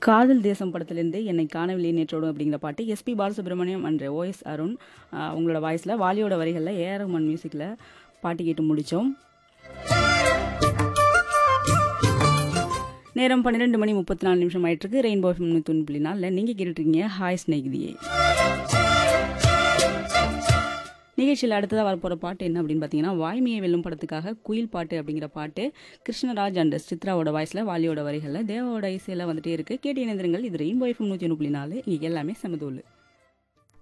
காதல் தேசம் படத்திலிருந்து என்னை காணவில்லை நேற்றோடு அப்படிங்கிற பாட்டு SP Balasubramaniam and OS Arun ஆஹ் அவங்களோட வாய்ஸில் வாலியோட வரிகளில் ஏஆர் ரஹ்மான் மியூசிக்கில் பாட்டு கேட்டு முடித்தோம் நேரம் பன்னிரெண்டு மணி முப்பத்தி நாலு நிமிஷம் ஆயிட்டிருக்கு ரெயின்போ தொண்ணூற்றி ஒன்று புள்ளி நாலில் நீங்கள் கேட்டுட்ருக்கீங்க ஹாய் ஸ்நேகிதியே நிகழ்ச்சியில் அடுத்ததாக வரப்போகிற பாட்டு என்ன அப்படின்னு பார்த்தீங்கன்னா வாய்மையை வெல்லும் படத்துக்காக குயில் பாட்டு அப்படிங்கிற பாட்டு கிருஷ்ணராஜ் அண்ட் சித்ராவோட வாய்ஸில் வாலியோட வரிகளில் தேவாவோட இசையில் வந்துட்டே இருக்குது கேட்டு இணைந்திருங்கள் இது ரெயின்போ எஃப்எம் நூற்றி ஒன்று புள்ளி நாலு இங்கே எல்லாமே சமதூள்